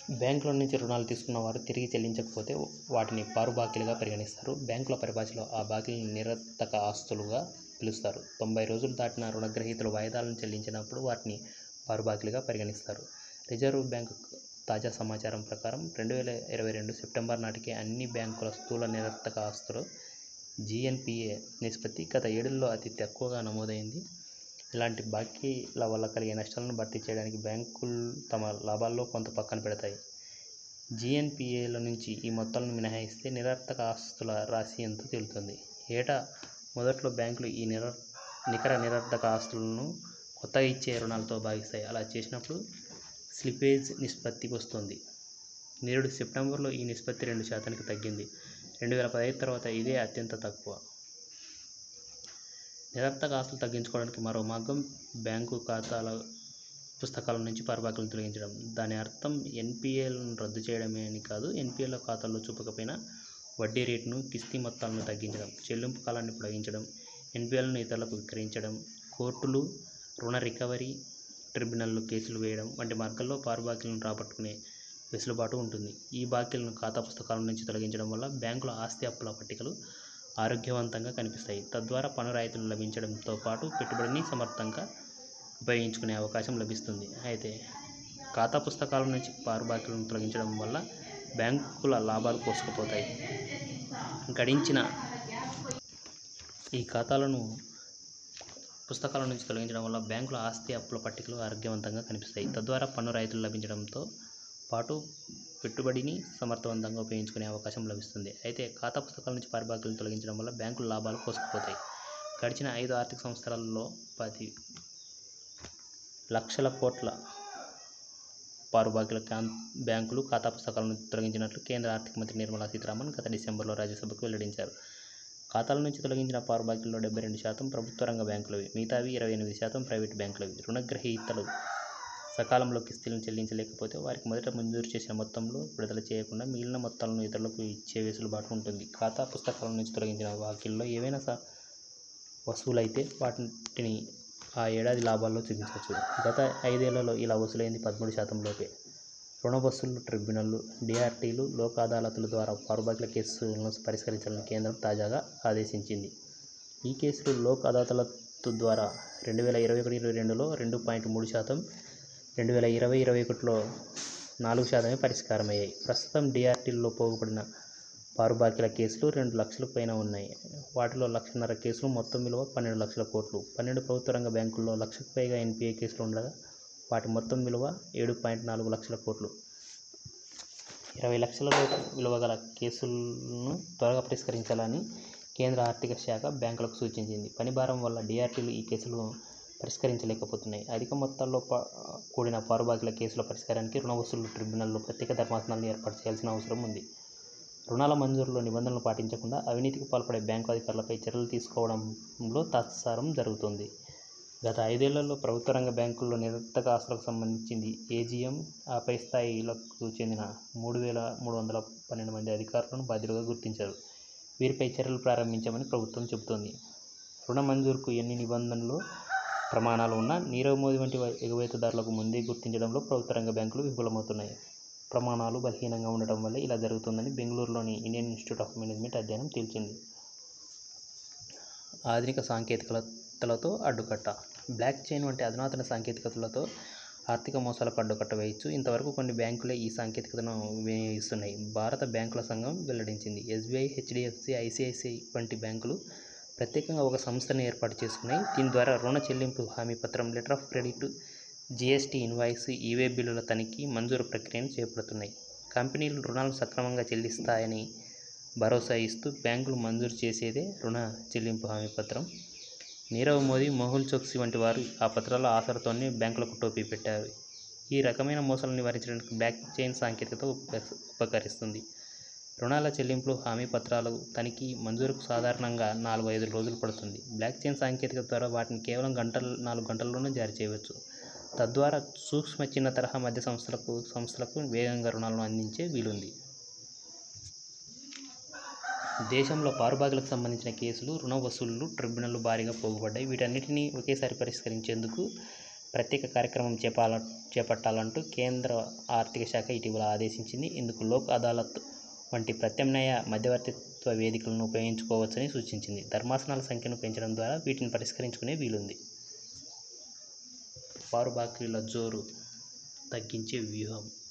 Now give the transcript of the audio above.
బ్యాంకుల నుంచి రుణాలు తీసుకున్న వారు తిరిగి చెల్లించకపోతే వాటిని పారు బాకీలుగా పరిగణిస్తారు బ్యాంకుల పరిభాషలో ఆ బాకీలను నిరర్థక ఆస్తులుగా పిలుస్తారు తొంభై రోజులు దాటిన రుణగ్రహీతలు వాయిదాలను చెల్లించినప్పుడు వాటిని పారు బాకీలుగా పరిగణిస్తారు రిజర్వ్ బ్యాంకు తాజా సమాచారం ప్రకారం రెండు వేల ఇరవై రెండు సెప్టెంబర్ నాటికి అన్ని బ్యాంకుల స్థూల నిరర్థక ఆస్తులు జిఎన్పిఏ నిష్పత్తి గత ఏడుల్లో అతి తక్కువగా నమోదైంది ఇలాంటి బాకీల వల్ల కలిగే నష్టాలను భర్తీ చేయడానికి బ్యాంకులు తమ లాభాల్లో కొంత పక్కన పెడతాయి జిఎన్పిఏల నుంచి ఈ మొత్తాలను మినహాయిస్తే నిరర్థక ఆస్తుల రాశి ఎంతో తేలుతుంది ఏటా మొదట్లో బ్యాంకులు ఈ నిర నికర నిరర్థక ఆస్తులను కొత్తగా ఇచ్చే రుణాలతో భాగిస్తాయి అలా చేసినప్పుడు స్లిపేజ్ నిష్పత్తి వస్తుంది నేడు సెప్టెంబర్లో ఈ నిష్పత్తి రెండు శాతానికి తగ్గింది రెండు వేల పదహైదు తర్వాత ఇదే అత్యంత తక్కువ నిరర్థక ఆస్తులు తగ్గించుకోవడానికి మరో మార్గం బ్యాంకు ఖాతాల పుస్తకాల నుంచి పరబాకులను తొలగించడం దాని అర్థం ఎన్పిఏలను రద్దు చేయడమే అని కాదు ఎన్పిఏల ఖాతాల్లో చూపకపోయినా వడ్డీ రేటును కిస్తీ మొత్తాలను తగ్గించడం చెల్లింపు కాలాన్ని పొడిగించడం ఎన్పిఏలను ఇతరులకు విక్రయించడం కోర్టులు రుణ రికవరీ ట్రిబ్యునల్లో కేసులు వేయడం వంటి మార్గాల్లో పారుబాకీలను రాబట్టుకునే వెసులుబాటు ఉంటుంది ఈ బాకీలను ఖాతా పుస్తకాల నుంచి తొలగించడం వల్ల బ్యాంకుల ఆస్తి అప్పుల పట్టికలు ఆరోగ్యవంతంగా కనిపిస్తాయి తద్వారా పన్ను రాయితీలు లభించడంతో పాటు పెట్టుబడిని సమర్థంగా ఉపయోగించుకునే అవకాశం లభిస్తుంది అయితే ఖాతా పుస్తకాల నుంచి పారుబాకీలను తొలగించడం వల్ల బ్యాంకుల లాభాలు కోసుకుపోతాయి గడించిన ఈ ఖాతాలను పుస్తకాల నుంచి తొలగించడం వల్ల బ్యాంకుల ఆస్తి అప్పుల పట్టికలు ఆరోగ్యవంతంగా కనిపిస్తాయి తద్వారా పన్ను రాయితీలు లభించడంతో పాటు పెట్టుబడిని సమర్థవంతంగా ఉపయోగించుకునే అవకాశం లభిస్తుంది అయితే ఖాతా పుస్తకాల నుంచి పారుబాకీలను తొలగించడం వల్ల బ్యాంకుల లాభాలు కోసుకుపోతాయి గడిచిన ఐదు ఆర్థిక సంవత్సరాల్లో పది లక్షల కోట్ల పారుబాకీల క్యాన్ బ్యాంకులు ఖాతా పుస్తకాలను తొలగించినట్లు కేంద్ర ఆర్థిక మంత్రి నిర్మలా సీతారామన్ గత డిసెంబర్లో రాజ్యసభకు వెల్లడించారు ఖాతాల నుంచి తొలగించిన పారుబాకీల్లో డెబ్బై రెండు శాతం ప్రభుత్వ రంగ బ్యాంకులవి మిగతావి ఇరవై ఎనిమిది శాతం ప్రైవేట్ బ్యాంకులవి రుణగ్రహీతలు సకాలంలో కిస్తీలను చెల్లించలేకపోతే వారికి మొదట మంజూరు చేసిన మొత్తంలో విడుదల చేయకుండా మిగిలిన మొత్తాలను ఇతరులకు ఇచ్చే వెసులుబాటు ఉంటుంది ఖాతా పుస్తకాల నుంచి తొలగించిన బాకీల్లో ఏవైనా స వసూలైతే వాటిని ఆ ఏడాది లాభాల్లో చూపించవచ్చు గత ఐదేళ్లలో ఇలా వసూలైంది పదమూడు శాతం లోపే రుణ వసూలు ట్రిబ్యునల్లు డిఆర్టీలు లోక్ అదాలతుల ద్వారా పారుబాకీల కేసులను పరిష్కరించాలని కేంద్రం తాజాగా ఆదేశించింది ఈ కేసులు లోక్ అదాలత్ ద్వారా రెండు వేల ఇరవై ఒకటి ఇరవై రెండులో రెండు పాయింట్ మూడు శాతం రెండు వేల ఇరవై ఇరవై ఒకటిలో నాలుగు శాతమే పరిష్కారమయ్యాయి ప్రస్తుతం డిఆర్టీల్లో పోగుపడిన పారుబాకీల కేసులు రెండు లక్షల పైన ఉన్నాయి వాటిలో లక్షన్నర కేసులు మొత్తం విలువ పన్నెండు లక్షల కోట్లు పన్నెండు ప్రభుత్వ రంగ బ్యాంకుల్లో లక్షకు పైగా ఎన్పిఏ కేసులు ఉండగా వాటి మొత్తం విలువ ఏడు పాయింట్ నాలుగు లక్షల కోట్లు ఇరవై లక్షల లోపు విలువ గల కేసులను త్వరగా పరిష్కరించాలని కేంద్ర ఆర్థిక శాఖ బ్యాంకులకు సూచించింది పని భారం వల్ల డిఆర్టీలు ఈ కేసులను పరిష్కరించలేకపోతున్నాయి అధిక మొత్తాల్లో పా కూడిన పారుబాకీల కేసుల పరిష్కారానికి రుణ వసూలు ట్రిబ్యునల్లో ప్రత్యేక ధర్మాసనాలను ఏర్పాటు చేయాల్సిన అవసరం ఉంది రుణాల మంజూరులో నిబంధనలు పాటించకుండా అవినీతికి పాల్పడే బ్యాంకు అధికారులపై చర్యలు తీసుకోవడంలో తాత్సారం జరుగుతుంది గత ఐదేళ్లలో ప్రభుత్వ రంగ బ్యాంకుల్లో నిరర్థక ఆస్తులకు సంబంధించింది ఏజీఎం ఆ పై స్థాయిలకు చెందిన మూడు వేల మూడు వందల పన్నెండు మంది అధికారులను బాధ్యులుగా గుర్తించారు వీరిపై చర్యలు ప్రారంభించామని ప్రభుత్వం చెబుతోంది రుణ మంజూరుకు ఎన్ని నిబంధనలు ప్రమాణాలు ఉన్నా నీరవ్ మోదీ వంటి ఎగువేతదారులకు ముందే గుర్తించడంలో ప్రభుత్వ రంగ బ్యాంకులు విఫలమవుతున్నాయి ప్రమాణాలు బలహీనంగా ఉండటం వల్ల ఇలా జరుగుతుందని బెంగళూరులోని ఇండియన్ ఇన్స్టిట్యూట్ ఆఫ్ మేనేజ్మెంట్ అధ్యయనం తేల్చింది ఆధునిక సాంకేతికతలతో అడ్డుకట్ట బ్లాక్ చైన్ వంటి అధునాతన సాంకేతికతలతో ఆర్థిక మోసాలకు అడ్డుకట్ట వేయచ్చు ఇంతవరకు కొన్ని బ్యాంకులే ఈ సాంకేతికతను వినియోగిస్తున్నాయి భారత బ్యాంకుల సంఘం వెల్లడించింది ఎస్బీఐ హెచ్డిఎఫ్సి ఐసిఐసిఐ వంటి బ్యాంకులు ప్రత్యేకంగా ఒక సంస్థను ఏర్పాటు చేసుకున్నాయి దీని ద్వారా రుణ చెల్లింపు హామీ పత్రం letter of credit GST invoice e way బిల్లుల తనిఖీ మంజూరు ప్రక్రియను చేపడుతున్నాయి కంపెనీలు రుణాలను సక్రమంగా చెల్లిస్తాయని భరోసా ఇస్తూ బ్యాంకులు మంజూరు చేసేదే రుణ చెల్లింపు హామీ పత్రం నీరవ్ మోదీ మొహుల్ చోక్సీ వంటి వారు ఆ పత్రాల ఆసరతోనే బ్యాంకులకు టోపీ పెట్టారు ఈ రకమైన మోసాలను నివారించడానికి బ్లాక్ చైన్ సాంకేతికత ఉప- ఉపకరిస్తుంది రుణాల చెల్లింపులు హామీ పత్రాలు తనిఖీ మంజూరుకు సాధారణంగా నాలుగు ఐదు రోజులు పడుతుంది బ్లాక్ చైన్ సాంకేతికత ద్వారా వాటిని కేవలం గంటలు నాలుగు గంటల్లోనే జారీ చేయవచ్చు తద్వారా సూక్ష్మ చిన్న తరహా మధ్య సంస్థలకు సంస్థలకు వేగంగా రుణాలను అందించే వీలుంది దేశంలో పారుబాకులకు సంబంధించిన కేసులు రుణ వసూళ్లు ట్రిబ్యునల్లు భారీగా పోగుపడ్డాయి వీటన్నిటిని ఒకేసారి పరిష్కరించేందుకు ప్రత్యేక కార్యక్రమం చేపాల చేపట్టాలంటూ కేంద్ర ఆర్థిక శాఖ ఇటీవల ఆదేశించింది ఇందుకు లోక్ అదాలత్ వంటి ప్రత్యామ్నాయ మధ్యవర్తిత్వ వేదికలను ఉపయోగించుకోవచ్చని సూచించింది ధర్మాసనాల సంఖ్యను పెంచడం ద్వారా వీటిని పరిష్కరించుకునే వీలుంది పారు బాకీల జోరు తగ్గించే వ్యూహం